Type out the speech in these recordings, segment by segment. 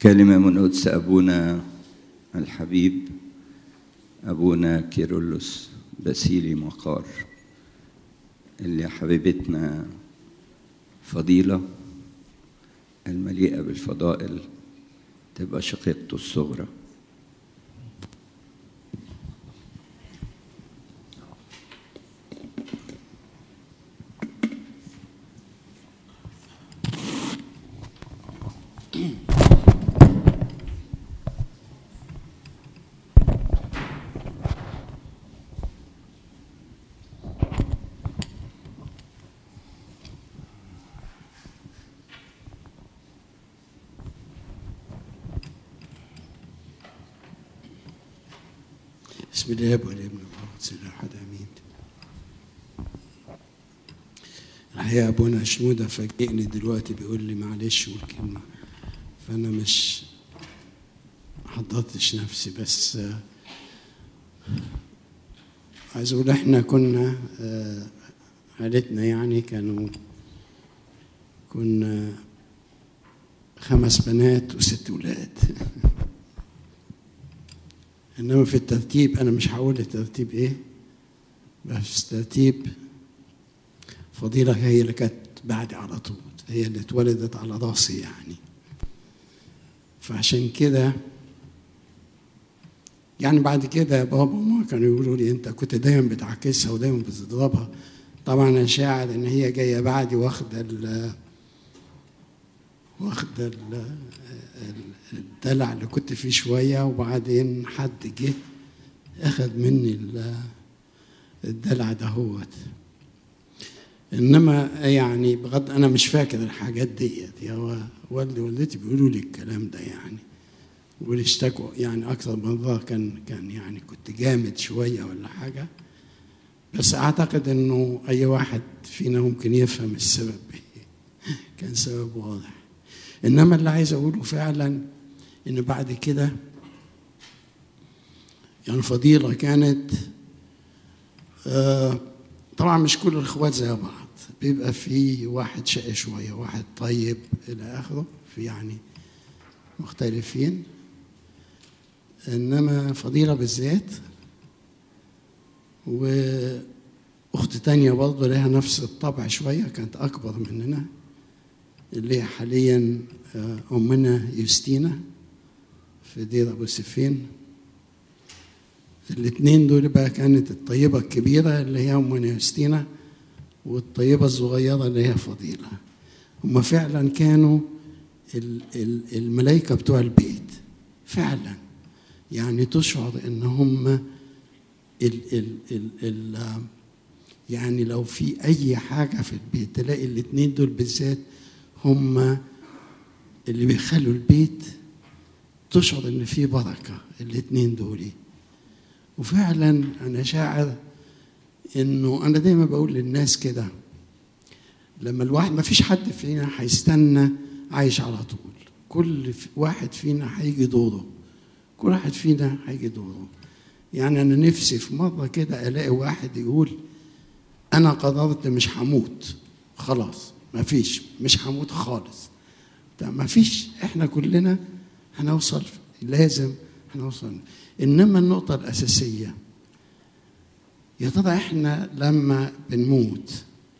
كلمة من قدس أبونا الحبيب أبونا كيرلس باسيلي مقار اللي حبيبتنا فضيلة المليئة بالفضائل تبقى شقيقته الصغرى بسم الله والابن والروح الأحد آمين الحقيقة أبونا شنودة فاجئني دلوقتي بيقول لي معلش والكلمة فأنا مش حضرتش نفسي بس آه، عايز أقول إحنا كنا آه، عيلتنا يعني كانوا كنا خمس بنات وست ولاد انما في الترتيب انا مش هقول الترتيب ايه بس ترتيب فضيلة هي اللي كانت بعدي على طول هي اللي اتولدت على راسي يعني فعشان كده يعني بعد كده بابا وماما كانوا يقولوا لي انت كنت دايما بتعكسها ودايما بتضربها طبعا انا شاعر ان هي جايه بعدي واخده ال واخده ال- الدلع اللي كنت فيه شويه وبعدين حد جه اخذ مني ال- الدلع دهوت انما يعني بغض انا مش فاكر الحاجات ديت يا والدي ووالدتي بيقولوا لي الكلام ده يعني بيقولوا اشتكوا يعني اكثر من مره كان كان يعني كنت جامد شويه ولا حاجه بس اعتقد انه اي واحد فينا ممكن يفهم السبب ايه كان سبب واضح انما اللي عايز اقوله فعلا ان بعد كده يعني فضيله كانت آه طبعا مش كل الاخوات زي بعض بيبقى في واحد شقي شويه واحد طيب الى اخره في يعني مختلفين انما فضيله بالذات واخت تانية برضه لها نفس الطبع شويه كانت اكبر مننا اللي هي حاليا آه، امنا يوستينا في دير ابو سفين الاثنين دول بقى كانت الطيبه الكبيره اللي هي امنا يوستينا والطيبه الصغيره اللي هي فضيله هم فعلا كانوا ال- ال- الملائكه بتوع البيت فعلا يعني تشعر ان هم ال ال ال ال يعني لو في اي حاجه في البيت تلاقي الاثنين دول بالذات هم اللي بيخلوا البيت تشعر ان في بركه الاثنين دول وفعلا انا شاعر انه انا دايما بقول للناس كده لما الواحد ما فيش حد فينا هيستنى عايش على طول كل ف- واحد فينا هيجي دوره كل واحد فينا هيجي دوره يعني انا نفسي في مره كده الاقي واحد يقول انا قررت مش هموت خلاص ما فيش مش هموت خالص ده ما فيش احنا كلنا هنوصل لازم هنوصل انما النقطه الاساسيه يا ترى احنا لما بنموت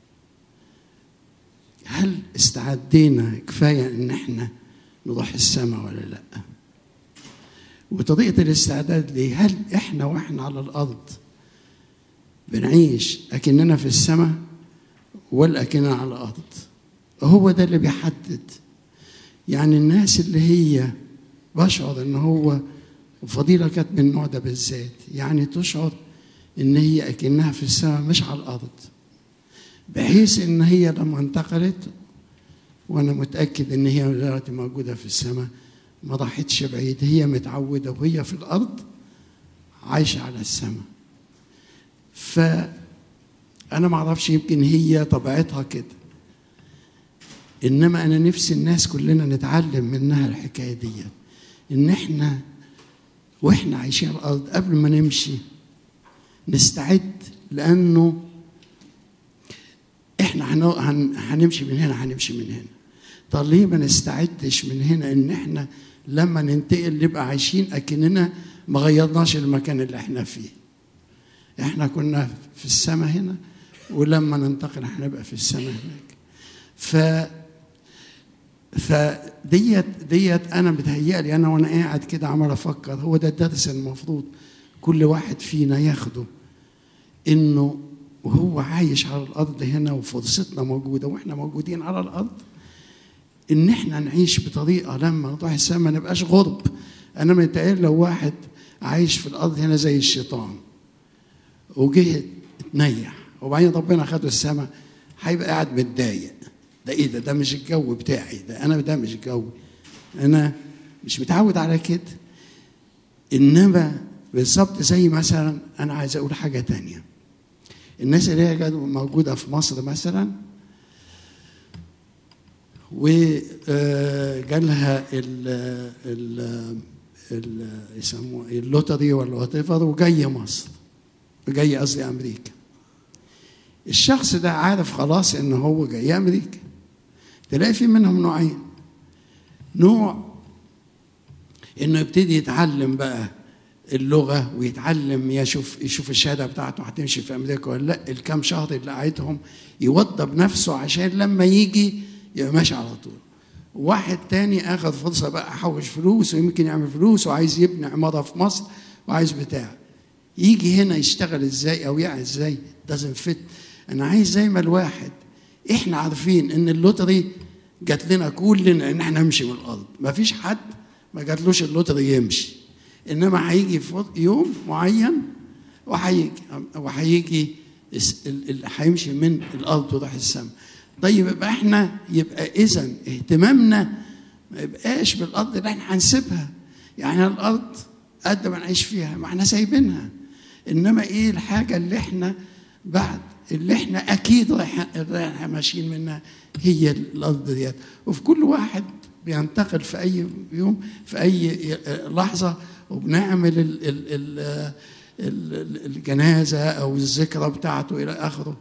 هل استعدينا كفايه ان احنا نروح السماء ولا لا وطريقه الاستعداد ليه هل احنا واحنا على الارض بنعيش اكننا في السماء ولا اكننا على الارض هو ده اللي بيحدد يعني الناس اللي هي بشعر ان هو فضيله كانت من النوع ده بالذات يعني تشعر ان هي اكنها في السماء مش على الارض بحيث ان هي لما انتقلت وانا متاكد ان هي دلوقتي موجوده في السماء ما راحتش بعيد هي متعوده وهي في الارض عايشه على السماء فانا ما اعرفش يمكن هي طبيعتها كده انما انا نفسي الناس كلنا نتعلم منها الحكايه دي ان احنا واحنا عايشين على الارض قبل ما نمشي نستعد لانه احنا هن- هن- هنمشي من هنا هنمشي من هنا طب ليه ما نستعدش من هنا ان احنا لما ننتقل نبقى عايشين اكننا ما غيرناش المكان اللي احنا فيه احنا كنا في السماء هنا ولما ننتقل هنبقى في السماء هناك ف فديت ديت انا متهيألي انا وانا قاعد كده عمال افكر هو ده الدرس المفروض كل واحد فينا ياخده انه وهو عايش على الارض هنا وفرصتنا موجوده واحنا موجودين على الارض ان احنا نعيش بطريقه لما نروح السماء ما نبقاش غرب انا متهيألي لو واحد عايش في الارض هنا زي الشيطان وجه اتنيح وبعدين ربنا خده السماء هيبقى قاعد متضايق ده ايه ده ده مش الجو بتاعي ده انا ده مش جو انا مش متعود على كده انما بالظبط زي مثلا انا عايز اقول حاجه تانية الناس اللي هي كانت موجوده في مصر مثلا وجالها ال ال ال يسموه اللوتري ولا وات ايفر وجاي مصر جاي قصدي امريكا الشخص ده عارف خلاص ان هو جاي امريكا تلاقي في منهم نوعين نوع انه يبتدي يتعلم بقى اللغه ويتعلم يشوف يشوف الشهاده بتاعته هتمشي في امريكا ولا لا الكام شهر اللي قعدهم يوضب نفسه عشان لما يجي يبقى ماشي على طول واحد تاني اخذ فرصه بقى احوش فلوس ويمكن يعمل فلوس وعايز يبني عماره في مصر وعايز بتاع يجي هنا يشتغل ازاي او يعمل ازاي doesn't fit انا عايز زي ما الواحد احنا عارفين ان اللوتري جات لنا كلنا ان احنا نمشي من الارض ما فيش حد ما جاتلوش اللوتري يمشي انما هيجي في يوم معين وهيجي وهيجي هيمشي من الارض ويروح السماء طيب يبقى احنا يبقى اذا اهتمامنا ما يبقاش بالارض اللي احنا هنسيبها يعني الارض قد ما نعيش فيها ما احنا سايبينها انما ايه الحاجه اللي احنا بعد اللي احنا اكيد رايح ماشيين منها هي الارض ديت وفي كل واحد بينتقل في اي يوم في اي لحظه وبنعمل ال ال ال الجنازه او الذكرى بتاعته الى اخره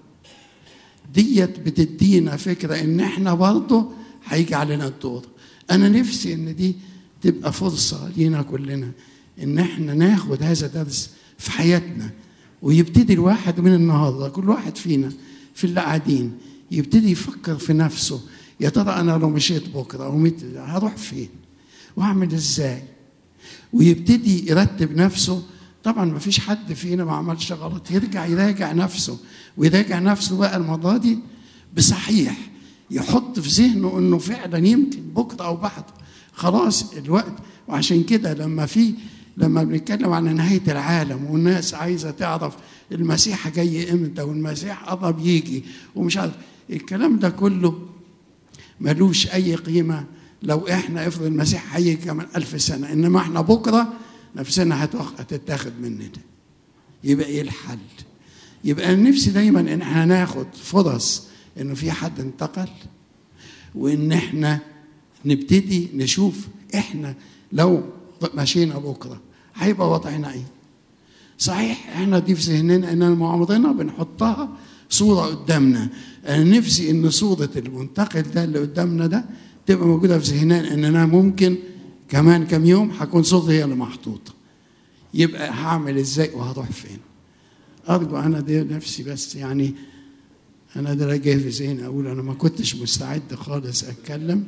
ديت بتدينا فكره ان احنا برضه هيجي علينا الدور انا نفسي ان دي تبقى فرصه لينا كلنا ان احنا ناخد هذا درس في حياتنا ويبتدي الواحد من النهارده كل واحد فينا في اللي قاعدين يبتدي يفكر في نفسه يا ترى انا لو مشيت بكره او هروح فين واعمل ازاي ويبتدي يرتب نفسه طبعا ما فيش حد فينا ما عملش غلط يرجع يراجع نفسه ويراجع نفسه بقى المره دي بصحيح يحط في ذهنه انه فعلا يمكن بكره او بعد خلاص الوقت وعشان كده لما في لما بنتكلم عن نهايه العالم والناس عايزه تعرف المسيح جاي امتى والمسيح قرب يجي ومش عارف الكلام ده كله ملوش اي قيمه لو احنا افرض المسيح هيجي كمان ألف سنه انما احنا بكره نفسنا هتتاخد مننا يبقى ايه الحل يبقى نفسي دايما ان احنا ناخد فرص انه في حد انتقل وان احنا نبتدي نشوف احنا لو مشينا بكره هيبقى وضعنا ايه صحيح احنا دي في ذهننا ان عمرنا بنحطها صوره قدامنا انا نفسي ان صوره المنتقل ده اللي قدامنا ده تبقى موجوده في ذهننا ان انا ممكن كمان كم يوم هكون صورتي هي اللي محطوطه يبقى هعمل ازاي وهروح فين ارجو انا دي نفسي بس يعني انا ده جاي في ذهني اقول انا ما كنتش مستعد خالص اتكلم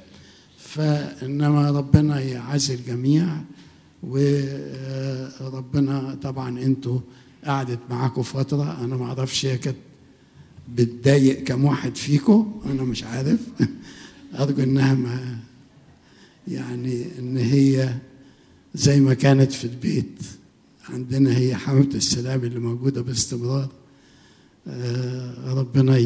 فانما ربنا يعزي الجميع وربنا طبعا انتوا قعدت معاكم فتره انا ما اعرفش هي كانت بتضايق كم واحد فيكم انا مش عارف ارجو انها ما يعني ان هي زي ما كانت في البيت عندنا هي حمامة السلام اللي موجودة باستمرار ربنا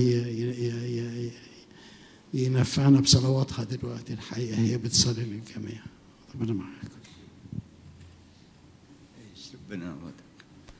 ينفعنا بصلواتها دلوقتي الحقيقة هي بتصلي للجميع ربنا معاكم ربنا